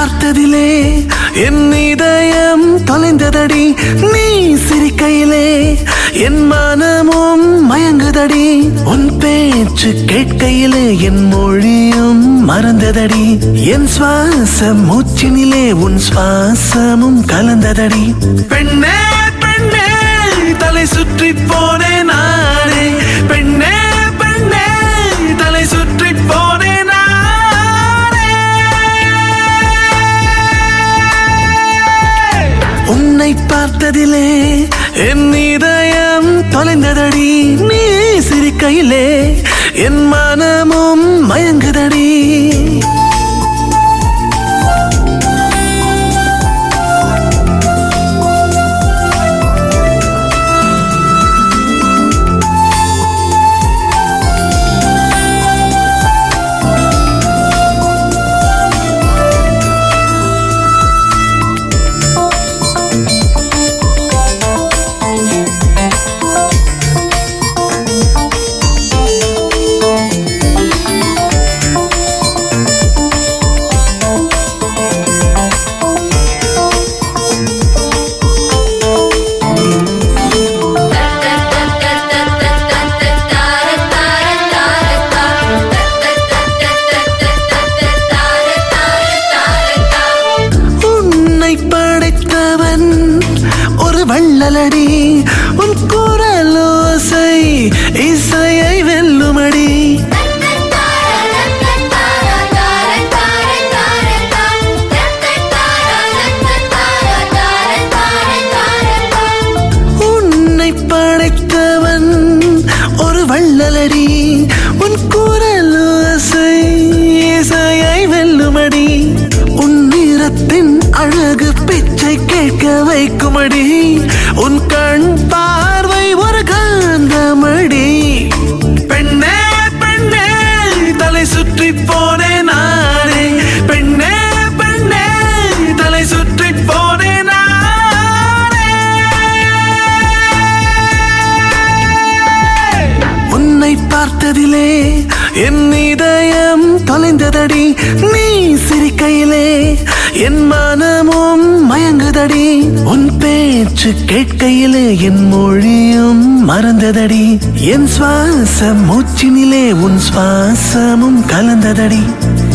பார்த்ததிலே என் இதயம் தொலைந்ததடி நீ சிரிக்கையிலே என் மனமும் மயங்குதடி உன் பேச்சு கேட்கையிலே என் மொழியும் மறந்ததடி என் சுவாச மூச்சினிலே உன் சுவாசமும் கலந்ததடி பெண்ணே பெண்ணே தலை சுற்றி போனேன் நானே பெண்ணே பெண்ணே தலை சுற்றி போனேன் நானே உன்னை பார்த்ததிலே என் இதயம் தொலைந்ததடி நீ சிரிக்கையிலே என் மனமும் மயங்குதடி உன்னை படைத்தவன் ஒரு வள்ளலடி உன் குரலோசை இசையை வெல்லுமடி உன்னை படைத்தவன் ஒரு வள்ளலடி உன் குரலோசை இசையை வெல்லுமடி உன் நிறத்தின் அழகு பிச்சை கேட்க வைக்குமடி உன் கண் பார்வை ஒரு காந்தமடி பெண்ணே பெண்ணே தலை சுற்றி போனேன் நானே பெண்ணே பெண்ணே தலை சுற்றி போனேன் நானே உன்னை பார்த்ததிலே என் இதயம் தொலைந்ததடி நீ சிரிக்கையிலே என் மனமும் மயங்குதடி உன் பேச்சு கேட்கையிலே என் மொழியும் மறந்ததடி என் சுவாச மூச்சினிலே உன் சுவாசமும் கலந்ததடி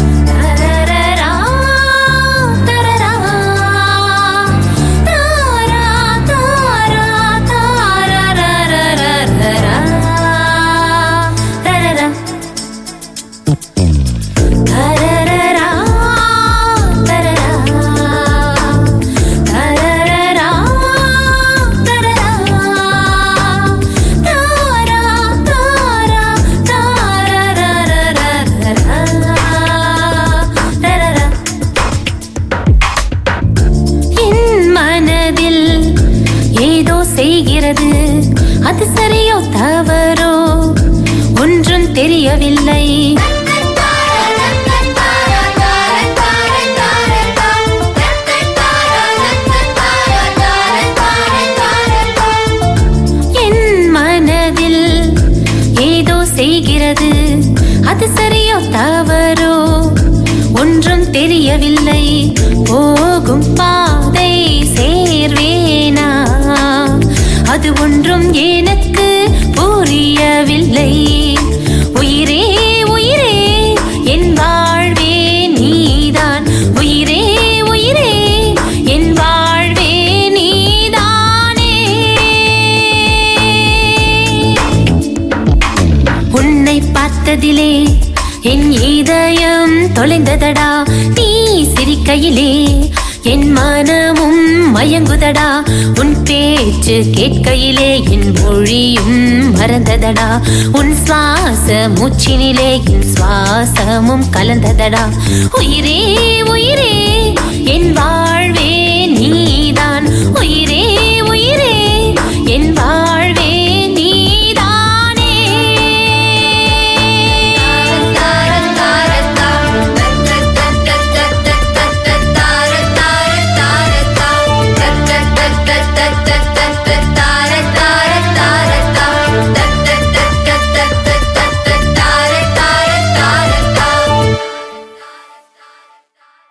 என் மனதில் ஏதோ செய்கிறது அது சரியோ தவறோ ஒன்றும் தெரியவில்லை என் மனதில் ஏதோ செய்கிறது அது சரியோ தவறோ ஒன்றும் தெரியவில்லை போகும் பாதை சேர்வேனா அது ஒன்றும் எனக்கு புரியவில்லை உயிரே உயிரே என் வாழ்வே நீதான் உயிரே உயிரே என் வாழ்வே நீதானே உன்னை பார்த்ததிலே என் இதயம் தொலைந்ததடா நீ சிரிக்கையிலே என் மனமும் மயங்குதடா உன் பேச்சு கேட்கையிலே என் மொழியும் மறந்ததடா உன் சுவாச மூச்சினிலே என் சுவாசமும் கலந்ததடா உயிரே உயிரே என் வாழ்வே நீதான் உயிரே